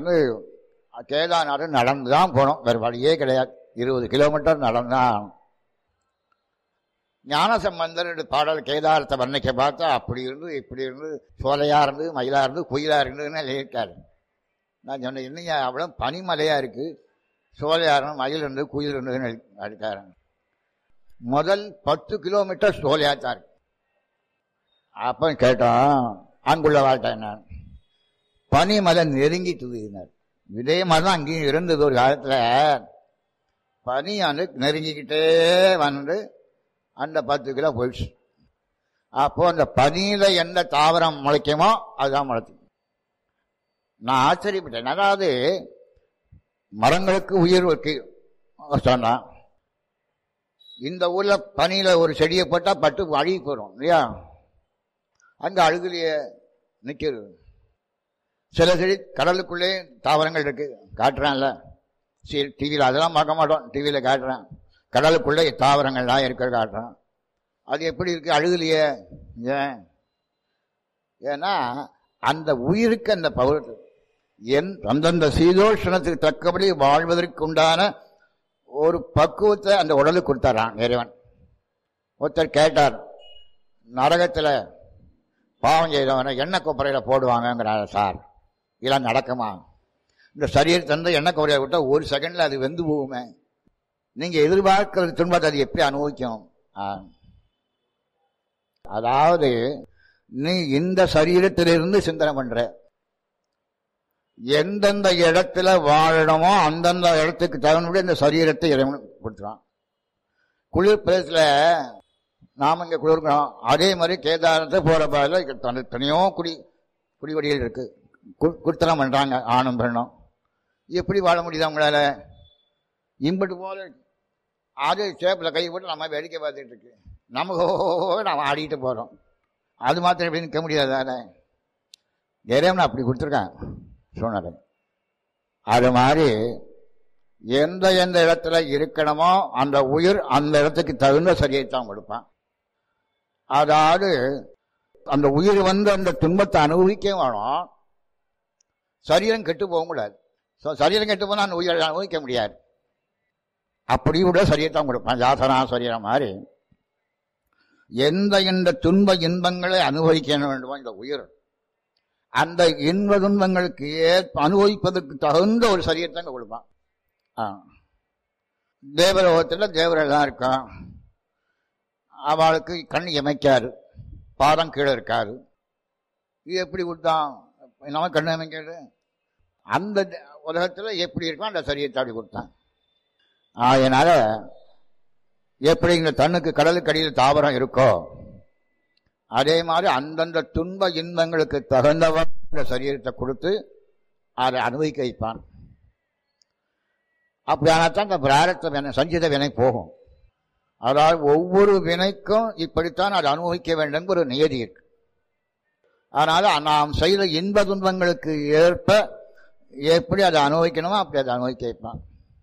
வந்து கேதார்நாத் நடந்து தான் போனோம் வேறு வழியே கிடையாது இருபது கிலோமீட்டர் நடந்தான் ஞானசம்பந்தர் பாடல் கேதாரத்தை வர்ணிக்க பார்த்தா அப்படி இருந்து இப்படி இருந்து சோலையா இருந்து மயிலா இருந்து குயிலா இருந்துன்னு எழுதியிருக்காரு நான் சொன்னேன் என்னையா அவ்வளோ பனிமலையா இருக்கு சோலையா இருந்து மயில் இருந்து குயில் இருந்துன்னு இருக்காரு முதல் பத்து கிலோமீட்டர் சோலையா தான் இருக்கு அப்ப கேட்டோம் அங்குள்ள வாழ்க்கை என்ன பனிமலை நெருங்கிட்டுதுனார் இதே மாதிரி தான் அங்கேயும் இருந்தது ஒரு காலத்துல பனி வந்து நெருங்கிக்கிட்டே வந்து அந்த பத்து கிலோ போயிடுச்சு அப்போ அந்த பனியில எந்த தாவரம் முளைக்குமோ அதுதான் முளைக்கும் நான் ஆச்சரியப்பட்டேன் அதாவது மரங்களுக்கு உயிர் இருக்கு சொன்னான் இந்த ஊர்ல பனியில ஒரு செடியை போட்டா பட்டு அழுகி போயிடும் இல்லையா அங்க அழுகுலையே நிக்கிறது சில செடி கடலுக்குள்ளே தாவரங்கள் இருக்கு காட்டுறான்ல சரி டிவியில் அதெல்லாம் பார்க்க மாட்டோம் டிவியில் காட்டுறேன் கடலுக்குள்ளே தாவரங்கள்லாம் இருக்கிற காட்டுறான் அது எப்படி இருக்கு அழுகலையே ஏன் ஏன்னா அந்த உயிருக்கு அந்த பவர் என் அந்தந்த சீதோஷணத்துக்கு தக்கபடி வாழ்வதற்கு உண்டான ஒரு பக்குவத்தை அந்த உடலுக்கு கொடுத்தாரான் இறைவன் ஒருத்தர் கேட்டார் நரகத்தில் பாவம் செய்தவனை எண்ணெய் கொப்பரையில் போடுவாங்கங்கிறார் சார் இதெல்லாம் நடக்குமா இந்த சரீரத்தை வந்து எண்ணெய் கொப்பரையை விட்டால் ஒரு செகண்டில் அது வெந்து போகுமே நீங்கள் எதிர்பார்க்கிற துன்பத்தை அது எப்படி அனுபவிக்கும் ஆ. அதாவது நீ இந்த சரீரத்திலிருந்து சிந்தனை பண்ற எந்தெந்த இடத்துல வாழணுமோ அந்தந்த இடத்துக்கு தகுந்தபடி இந்த சரீரத்தை இறைவன் கொடுத்துறான் குளிர் பிரதேசத்தில் நாம் இங்கே குளிர்கிறோம் அதே மாதிரி கேதாரத்தை போகிற பாதையில் தனித்தனியோ குடி குடிவடிகள் இருக்கு கு- குடுத்தனம் பண்ணுறாங்க ஆணும் பெண்ணும் எப்படி வாழ முடியுது அவங்களால இம்பட்டு போல அது சேப்பில் கை போட்டு நம்ம வேடிக்கை பார்த்துட்டு இருக்கு நமக்கு நம்ம ஆடிட்டு போகிறோம் அது மாத்திரம் எப்படி நிற்க முடியாது தானே இறைவன் அப்படி கொடுத்துருக்கான் சூழ்நிலை அது மாதிரி எந்த எந்த இடத்துல இருக்கணுமோ அந்த உயிர் அந்த இடத்துக்கு தகுந்த சரியை தான் கொடுப்பான் அதாவது அந்த உயிர் வந்து அந்த துன்பத்தை அனுபவிக்க வேணும் சரீரம் கெட்டு போக கூடாது ஸோ சரீரம் கெட்டு போனால் அந்த உயிரை அனுபவிக்க முடியாது அப்படி கூட சரீரத்தான் கொடுப்பான் ஜாசனா சரீரம் மாதிரி எந்த இந்த துன்ப இன்பங்களை அனுபவிக்க வேண்டுமோ இந்த உயிர் அந்த இன்ப துன்பங்களுக்கு ஏற்ப அனுபவிப்பதற்கு தகுந்த ஒரு சரீரத்தை அங்க கொடுப்பான் ஆ. தேவலோகத்தில் தேவரெல்லாம் இருக்கான் அவளுக்கு கண் இமைக்காது பாதம் கீழே இருக்காது இது எப்படி கொடுத்தான் நம்ம கண் இமைக்காது அந்த உலகத்தில் எப்படி இருக்கோ அந்த சரீரத்தை அப்படி கொடுத்தான் அதனால எப்படி இந்த தன்னுக்கு கடலுக்கு அடியில் தாவரம் இருக்கோ அதே மாதிரி அந்தந்த துன்ப இன்பங்களுக்கு தகுந்தவன் இந்த சரீரத்தை கொடுத்து அதை அனுபவிக்க வைப்பான் அப்படியானத்தான் இந்த பிராரத்த வினை சஞ்சித வினை போகும் அதாவது ஒவ்வொரு வினைக்கும் இப்படித்தான் அதை அனுபவிக்க வேண்டும் ஒரு நியதி இருக்கு அதனால நாம் செய்த இன்ப துன்பங்களுக்கு ஏற்ப எப்படி அதை அனுபவிக்கணுமோ அப்படி அதை அனுபவிக்க வைப்பான்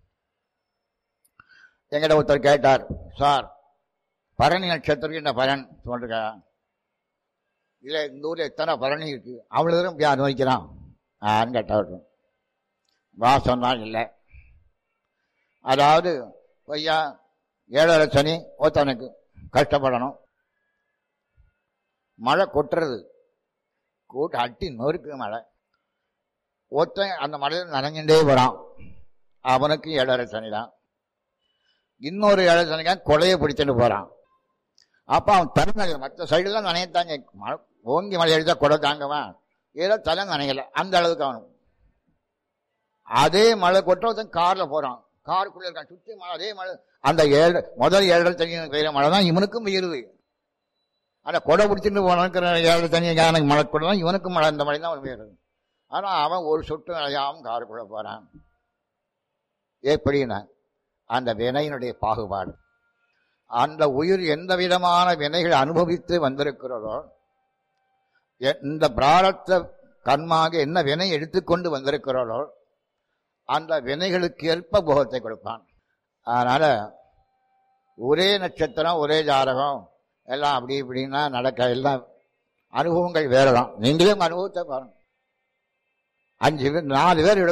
எங்கிட்ட ஒருத்தர் கேட்டார் சார் பரணி நட்சத்திரம் என்ன பலன் சொல்றா இல்லை இந்த ஊரில் எத்தனை பரணி இருக்கு அவ்வளோ தூரம் இப்படி அனுபவிக்கிறான் ஆன்னு கேட்டவர் வா சொன்னால் இல்லை அதாவது ஐயா ஏழரை சனி ஒருத்தனுக்கு கஷ்டப்படணும் மழை கொட்டுறது கூட்டு அட்டி நொறுக்கு மழை ஒருத்தன் அந்த மழையில் நனைஞ்சுட்டே வரான் அவனுக்கு ஏழரை சனி தான் இன்னொரு ஏழரை சனிக்கான் கொலையை பிடிச்சிட்டு போறான் அப்ப அவன் தருணம் மற்ற சைடுலாம் நனையத்தாங்க மழை ஓங்கி மழை எழுதா கொடை தாங்குவான் ஏதோ தலை நனையல அந்த அளவுக்கு அவனுக்கு அதே மழை கொட்ட ஒருத்தன் கார்ல போறான் காருக்குள்ள இருக்கான் சுத்தி மழை அதே மழை அந்த ஏழு முதல் ஏழரை தண்ணி பெய்யுற மழை தான் இவனுக்கும் பெய்யுது அந்த கொடை பிடிச்சிட்டு போனக்கிற ஏழரை தண்ணி எனக்கு மழை கூட தான் இவனுக்கும் மழை அந்த மழை தான் அவனுக்கு பெய்யுறது ஆனா அவன் ஒரு சொட்டு நனையாம காருக்குள்ள போறான் எப்படின்னா அந்த வினையினுடைய பாகுபாடு அந்த உயிர் எந்த விதமான வினைகள் அனுபவித்து வந்திருக்கிறதோ இந்த பிராரத்த கர்மாக என்ன வினை எடுத்துக்கொண்டு வந்திருக்கிறதோ அந்த வினைகளுக்கு ஏற்ப போகத்தை கொடுப்பான் அதனால ஒரே நட்சத்திரம் ஒரே ஜாதகம் எல்லாம் அப்படி இப்படின்னா நடக்க எல்லாம் அனுபவங்கள் வேறதான் நீங்களே உங்க அனுபவத்தை பாருங்க அஞ்சு பேர் நாலு பேர்